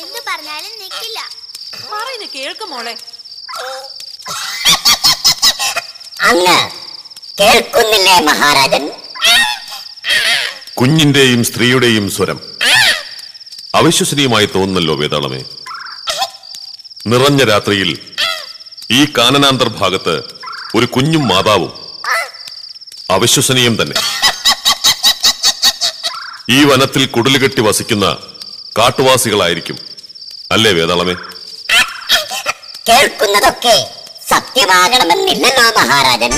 എന്ത് പറഞ്ഞാലും നിക്കില്ല പറയുന്ന കേൾക്ക് മോളെ അങ്ങ് കേൾക്കുന്നില്ലേ മഹാരാജൻ കുഞ്ഞിന്റെയും സ്ത്രീയുടെയും സ്വരം അവിശ്വസനീയമായി തോന്നുന്നല്ലോ വേതാളമേ നിറഞ്ഞ രാത്രിയിൽ ഈ കാനനാന്തർ ഭാഗത്ത് ഒരു കുഞ്ഞും മാതാവും അവിശ്വസനീയം തന്നെ ഈ വനത്തിൽ കുടിലുകെട്ടി വസിക്കുന്ന കാട്ടുവാസികളായിരിക്കും അല്ലേ വേതാളമേ കേൾക്കുന്നതൊക്കെ സത്യമാകണമെന്നില്ലല്ലോ മഹാരാജൻ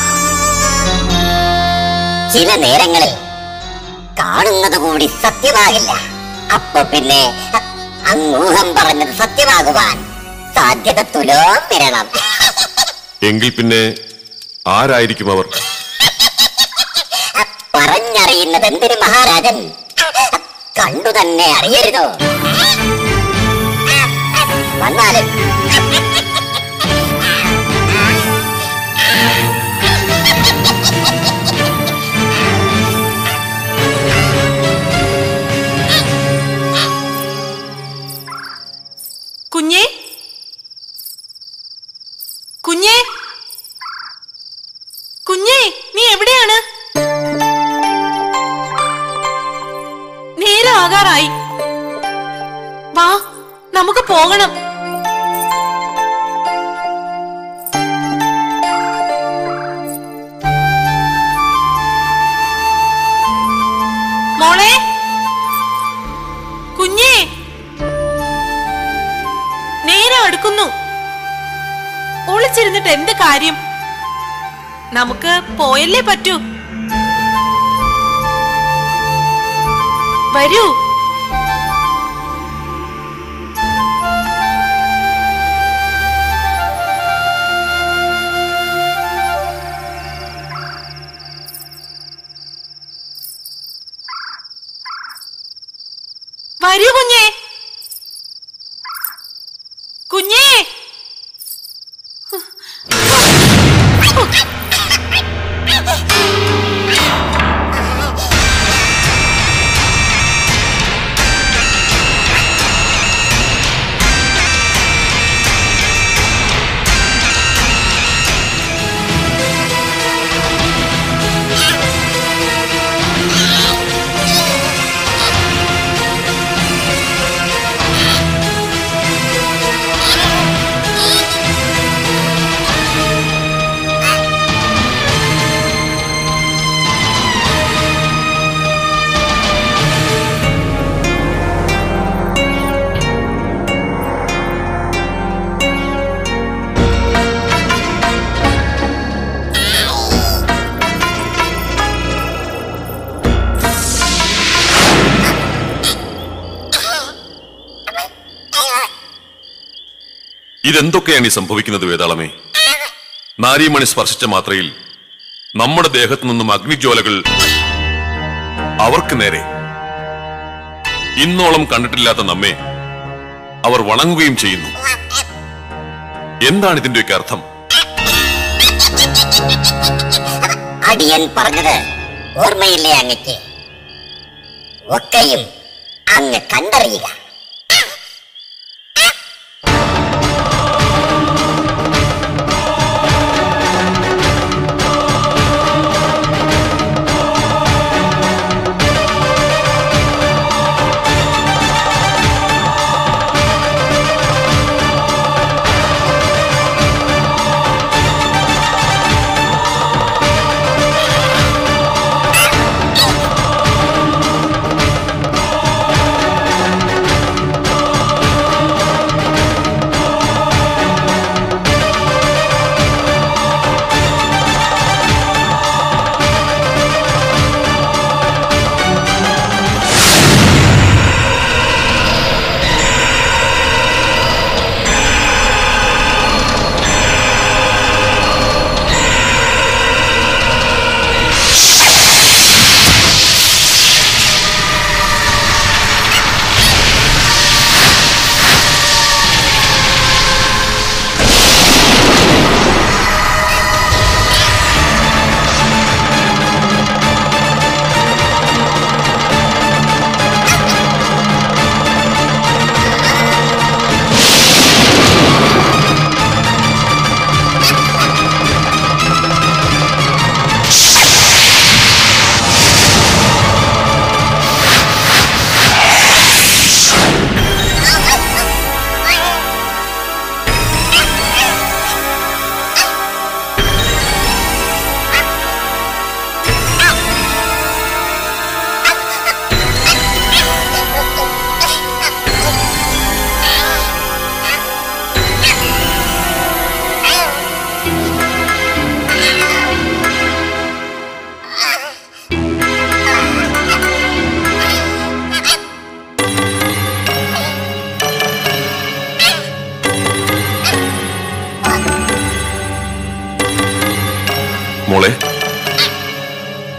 ചില നേരങ്ങളിൽ കാണുന്നത് കൂടി സത്യമാകില്ല അപ്പൊ പിന്നെ അ- അങ്ങൂഹം പറഞ്ഞത് സത്യമാകുവാൻ സാധ്യത തുലോം വിരളം എങ്കിൽ പിന്നെ ആരായിരിക്കും അവർ പറഞ്ഞറിയുന്നത് എന്തിന് മഹാരാജൻ കണ്ടു തന്നെ അറിയരുതോ വന്നാലും കുഞ്ഞേ കുഞ്ഞേ കുഞ്ഞേ നീ എവിടെയാണ് നേരെ ആകാറായി വാ നമുക്ക് പോകണം മോളെ കുഞ്ഞേ നേരെ അടുക്കുന്നു ഒളിച്ചിരുന്നിട്ട് എന്ത് കാര്യം നമുക്ക് പോയല്ലേ പറ്റൂ വരൂ വരൂ കുഞ്ഞേ കുഞ്ഞേ ഇതെന്തൊക്കെയാണ് ഈ സംഭവിക്കുന്നത് വേതാളമേ നാരീമണി സ്പർശിച്ച മാത്രയിൽ നമ്മുടെ ദേഹത്തു നിന്നും അഗ്നിജ്വാലകൾ അവർക്ക് നേരെ ഇന്നോളം കണ്ടിട്ടില്ലാത്ത നമ്മെ അവർ വണങ്ങുകയും ചെയ്യുന്നു എന്താണ് ഇതിന്റെയൊക്കെ അർത്ഥം അടിയൻ പറഞ്ഞത് ഓർമ്മയില്ലേ അങ്ങക്ക് ഒക്കെയും അങ്ങ് കണ്ടറിയുക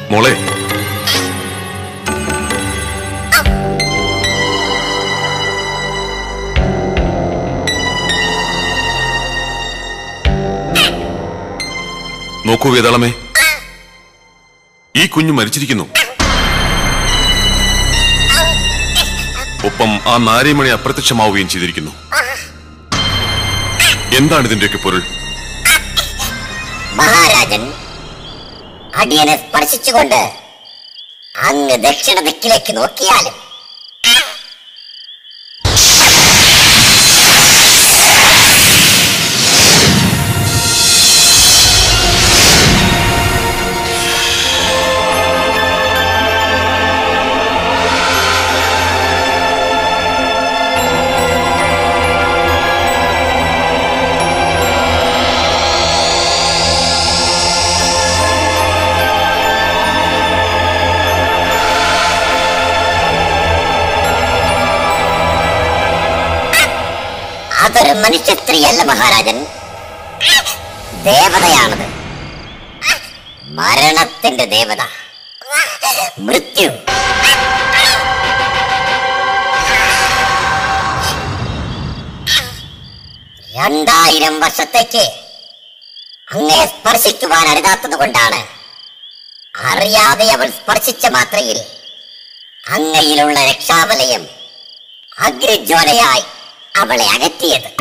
മോളെ നോക്കൂ വേതാളമേ ഈ കുഞ്ഞു മരിച്ചിരിക്കുന്നു ഒപ്പം ആ നാരിമണി അപ്രത്യക്ഷമാവുകയും ചെയ്തിരിക്കുന്നു എന്താണ് ഇതിന്റെയൊക്കെ പൊരുൾ മഹാരാജൻ അടിയനെ സ്പർശിച്ചുകൊണ്ട് അങ്ങ് ദക്ഷിണ ദിക്കിലേക്ക് നോക്കിയാലും അതൊരു മനുഷ്യ സ്ത്രീയല്ല മഹാരാജൻ ദേവതയാണത് മരണത്തിന്റെ ദേവത മൃത്യു രണ്ടായിരം വർഷത്തേക്ക് അങ്ങയെ സ്പർശിക്കുവാൻ അരുതാത്തത് കൊണ്ടാണ് അറിയാതെ അവൾ സ്പർശിച്ച മാത്രയിൽ അങ്ങയിലുള്ള രക്ഷാവലയം അഗ്നിജ്വാലയായി അവളെ അകറ്റിയത്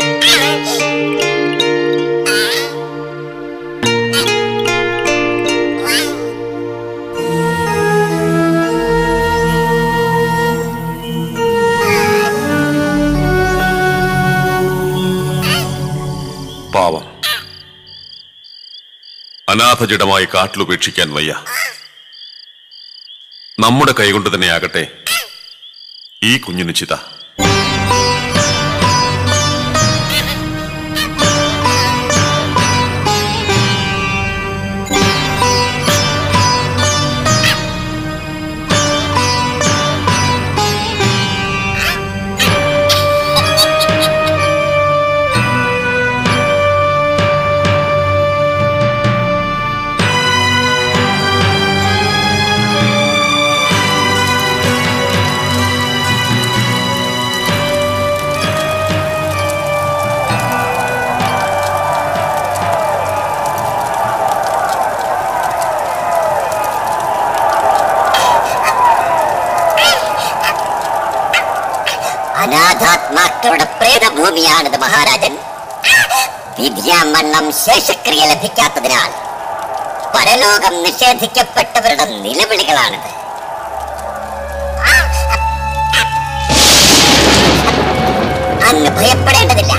പാവം അനാഥജടമായി കാട്ടിലുപേക്ഷിക്കാൻ വയ്യ നമ്മുടെ കൈകൊണ്ട് തന്നെ ആകട്ടെ ഈ കുഞ്ഞിന് ചിത അനാഥാത്മാക്കളുടെ പ്രേതഭൂമിയാണിത് മഹാരാജൻ വിദ്യാമണ്ണം ശേഷക്രിയ ലഭിക്കാത്തതിനാൽ പരലോകം നിഷേധിക്കപ്പെട്ടവരുടെ നിലവിളികളാണിത് അങ്ങ് ഭയപ്പെടേണ്ടതില്ല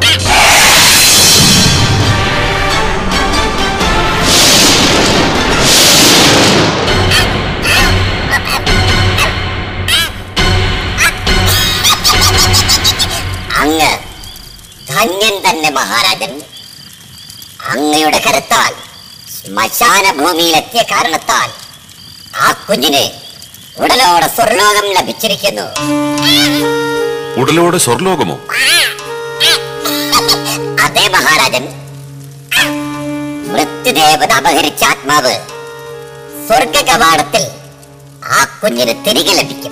അങ്ങ് ധന്യൻ തന്നെ മഹാരാജൻ അങ്ങയുടെ കരുത്താൽ ശ്മശാന ഭൂമിയിലെത്തിയ കാരണത്താൽ ആ കുഞ്ഞിന് ഉടലോടെ സ്വർലോകം ലഭിച്ചിരിക്കുന്നു ഉടലോടെ സ്വർലോകമോ അതേ മഹാരാജൻ മൃത്യുദേവത അപഹരിച്ച ആത്മാവ് സ്വർഗ കവാടത്തിൽ ആ കുഞ്ഞിന് തിരികെ ലഭിക്കും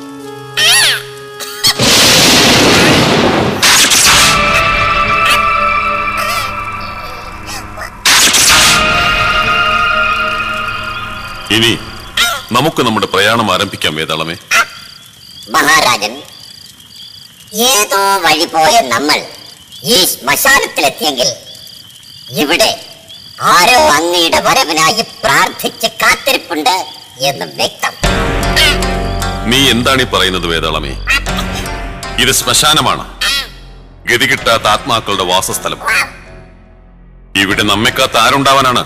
ഇനി നമുക്ക് നമ്മുടെ പ്രയാണം ആരംഭിക്കാം വേതാളമേ മഹാരാജൻ ഏതോ വഴി പോയ നമ്മൾ ഈ ശ്മശാനത്തിലെത്തിയെങ്കിൽ ഇവിടെ ആരോ അങ്ങയുടെ വരവിനായി പ്രാർത്ഥിച്ച് കാത്തിരിപ്പുണ്ട് എന്ന് വ്യക്തം നീ എന്താണ് ഈ പറയുന്നത് വേതാളമേ ഇത് ശ്മശാനമാണ് ഗതി കിട്ടാത്ത ആത്മാക്കളുടെ വാസസ്ഥലം ഇവിടെ നമ്മെക്കാത്ത ആരുണ്ടാവാനാണ്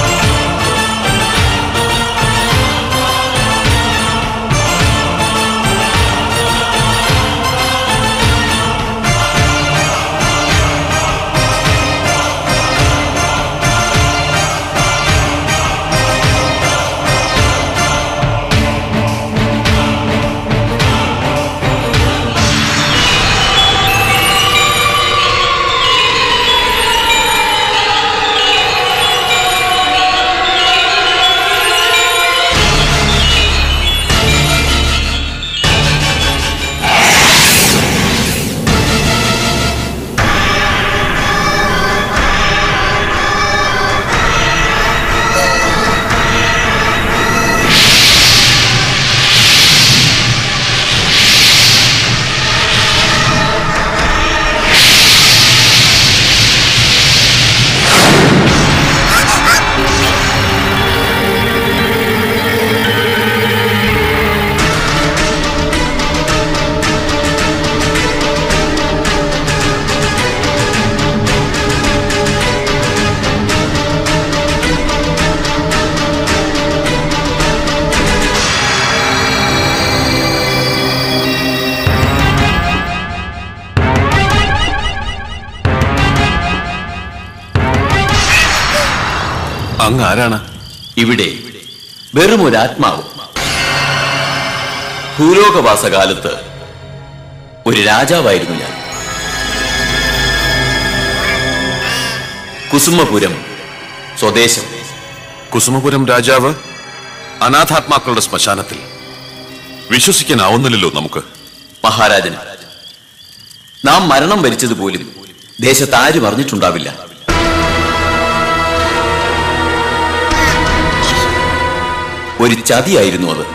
ആ അങ്ങ് ആരാണ് ഇവിടെ വെറും ഒരു ആത്മാവ് ഭൂലോകവാസകാലത്ത് ഒരു രാജാവായിരുന്നു ഞാൻ കുസുമപുരം സ്വദേശം കുസുമപുരം രാജാവ് അനാഥാത്മാക്കളുടെ ശ്മശാനത്തിൽ വിശ്വസിക്കാനാവുന്നില്ലല്ലോ നമുക്ക് മഹാരാജൻ നാം മരണം വരിച്ചതുപോലും ദേശത്ത് ആരും അറിഞ്ഞിട്ടുണ്ടാവില്ല ഒരു ചതിയായിരുന്നു അത്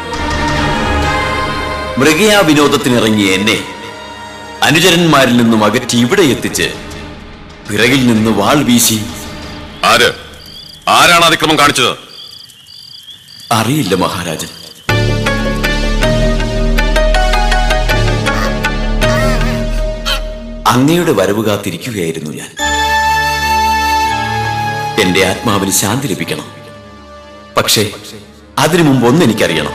മൃഗയാ വിനോദത്തിനിറങ്ങിയ എന്നെ അനുചരന്മാരിൽ നിന്നും അകറ്റി ഇവിടെ എത്തിച്ച് പിറകിൽ നിന്ന് വാൾ വീശി ആര് ആരാണ് അതിക്രമം കാണിച്ചത് അറിയില്ല മഹാരാജൻ അങ്ങയുടെ വരവ് കാത്തിരിക്കുകയായിരുന്നു ഞാൻ എന്റെ ആത്മാവിന് ശാന്തി ലഭിക്കണം പക്ഷേ അതിനു മുമ്പ് ഒന്ന് എനിക്കറിയണം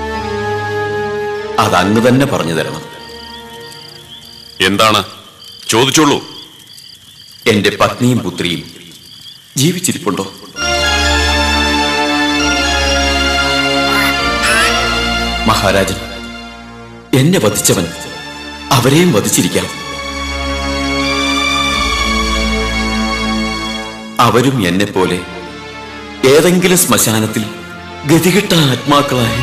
അത് അങ്ങ് തന്നെ പറഞ്ഞു തരണം എന്താണ് ചോദിച്ചോളൂ എന്റെ പത്നിയും പുത്രിയും ജീവിച്ചിരിപ്പുണ്ടോ മഹാരാജൻ എന്നെ വധിച്ചവൻ അവരെയും വധിച്ചിരിക്കാം അവരും എന്നെ പോലെ ഏതെങ്കിലും ശ്മശാനത്തിൽ ഗതികിട്ട ആത്മാക്കളായി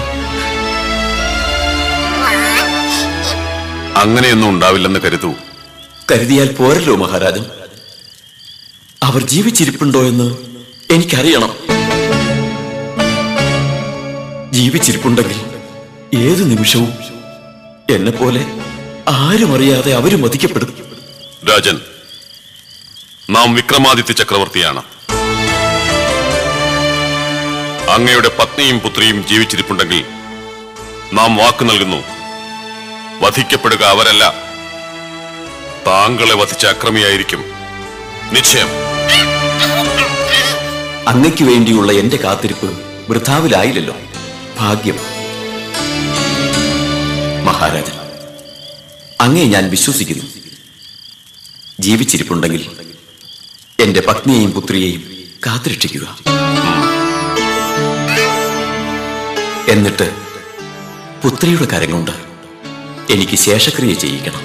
അങ്ങനെയൊന്നും ഉണ്ടാവില്ലെന്ന് കരുതൂ കരുതിയാൽ പോരല്ലോ മഹാരാജൻ അവർ ജീവിച്ചിരിപ്പുണ്ടോ എന്ന് എനിക്കറിയണം ജീവിച്ചിരിപ്പുണ്ടെങ്കിൽ ഏതു നിമിഷവും എന്നെ പോലെ ആരും അറിയാതെ അവരും വധിക്കപ്പെടും രാജൻ നാം വിക്രമാദിത്യ ചക്രവർത്തിയാണ് അങ്ങയുടെ പത്നിയും പുത്രിയും ജീവിച്ചിരിപ്പുണ്ടെങ്കിൽ നാം വാക്ക് നൽകുന്നു വധിക്കപ്പെടുക അവരല്ല താങ്കളെ വധിച്ച അക്രമിയായിരിക്കും നിശ്ചയം അങ്ങയ്ക്ക് വേണ്ടിയുള്ള എന്റെ കാത്തിരിപ്പ് വൃഥാവിലായില്ലല്ലോ ഭാഗ്യം മഹാരാജൻ അങ്ങേ ഞാൻ വിശ്വസിക്കുന്നു ജീവിച്ചിരിപ്പുണ്ടെങ്കിൽ എന്റെ പത്നിയെയും പുത്രിയെയും കാത്തുരക്ഷിക്കുക എന്നിട്ട് പുത്രിയുടെ കരം കൊണ്ട് എനിക്ക് ശേഷക്രിയ ചെയ്യിക്കണം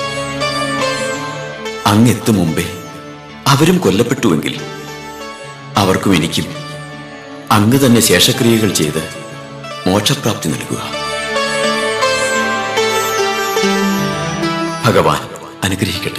അങ്ങെത്തും മുമ്പേ അവരും കൊല്ലപ്പെട്ടുവെങ്കിൽ അവർക്കും എനിക്കും അങ്ങ് തന്നെ ശേഷക്രിയകൾ ചെയ്ത് മോക്ഷപ്രാപ്തി നൽകുക ഭഗവാൻ അനുഗ്രഹിക്കട്ടെ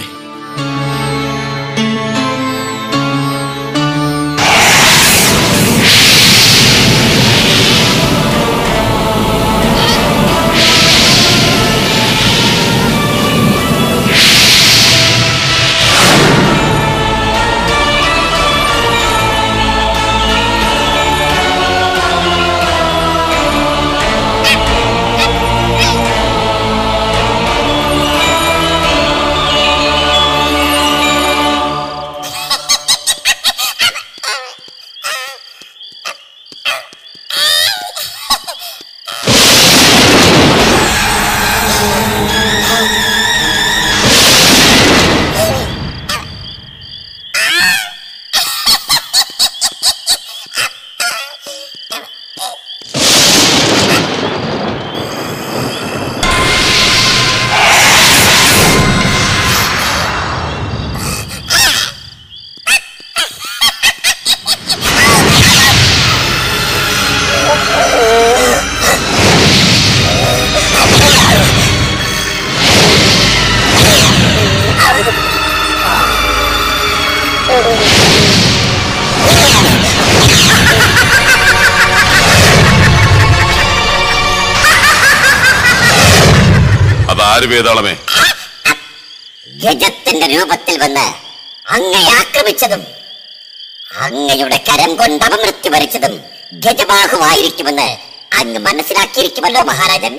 അതാര് വേതാളമേ ഗജത്തിന്റെ രൂപത്തിൽ വന്ന് അങ്ങയെ ആക്രമിച്ചതും അങ്ങയുടെ കരം കൊണ്ട് അപമൃത്യു വരിച്ചതും ഗജബാഹുവായിരിക്കുമെന്ന് അങ്ങ് മനസ്സിലാക്കിയിരിക്കുമല്ലോ മഹാരാജൻ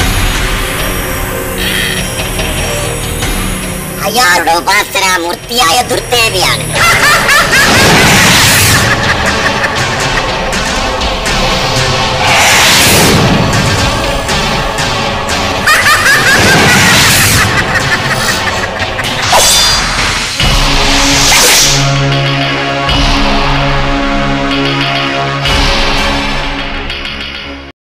അയാളുടെ ഉപാസനാമൂർത്തിയായ ദുർദേവിയാണ്